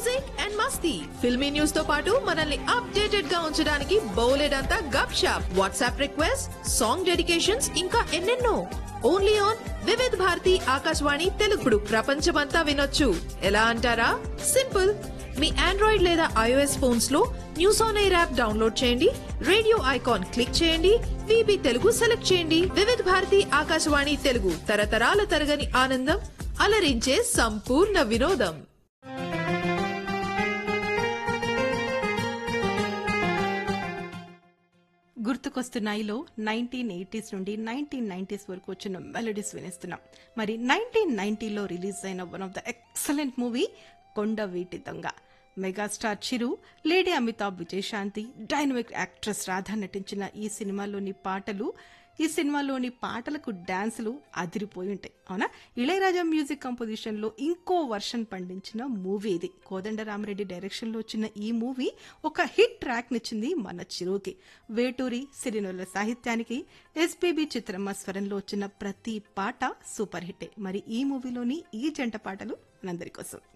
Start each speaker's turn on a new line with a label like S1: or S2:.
S1: music and మస్తీ filmy news తో పాటు మనల్ని అప్డేటెడ్ గా ఉంచడానికి బౌలెడంతా గప్ షాప్ వాట్సాప్ రిక్వెస్ట్ సాంగ్ డెడికేషన్స్ ఇంకా ఎన్నెన్నో ఓన్లీ ఆన్ వివిధ్ భారతి ఆకాశవాణి తెలుగుడు ప్రపంచమంతా వినొచ్చు ఎలా అంటారా సింపుల్ మీ ఆండ్రాయిడ్ లేదా ఐఓఎస్ ఫోన్స్ లో news on air app download చేయండి రేడియో ఐకాన్ క్లిక్ చేయండి విబి తెలుగు సెలెక్ట్ చేయండి వివిధ భారతి ఆకాశవాణి తెలుగు తరతరాల తరగని ఆనందం అలరించే సంపూర్ణ వినోదం
S2: గుర్తుకొస్తున్నాయిలో నైన్టీన్ ఎయిటీస్ నుండి నైన్టీన్ నైన్టీస్ వరకు వచ్చిన మెలడీస్ వినేస్తున్నాం మరి నైన్టీన్ నైన్టీలో రిలీజ్ అయిన one of the excellent movie Konda Veeti Donga megastar Chiru lady Amitabh Vijayashanti dynamic actress Radha నటించిన ఈ సినిమాలోని పాటలు ఈ సినిమాలోని పాటలకు డాన్సులు అదిరిపోయి ఉంటాయి అవునా ఇళయరాజా మ్యూజిక్ కంపోజిషన్ లో ఇంకో వర్షన్ పండించిన మూవీ ఇది కోదండరామరెడ్డి డైరెక్షన్ లో వచ్చిన ఈ మూవీ ఒక హిట్ ట్రాక్ నిచ్చింది మన చిరుకి వేటూరి సిరినొల్ల సాహిత్యానికి ఎస్పీబి చిత్రమ్మ స్వరంలో వచ్చిన ప్రతి పాట సూపర్ హిట్టే మరి ఈ మూవీలోని ఈ జంట పాటలు మనందరి కోసం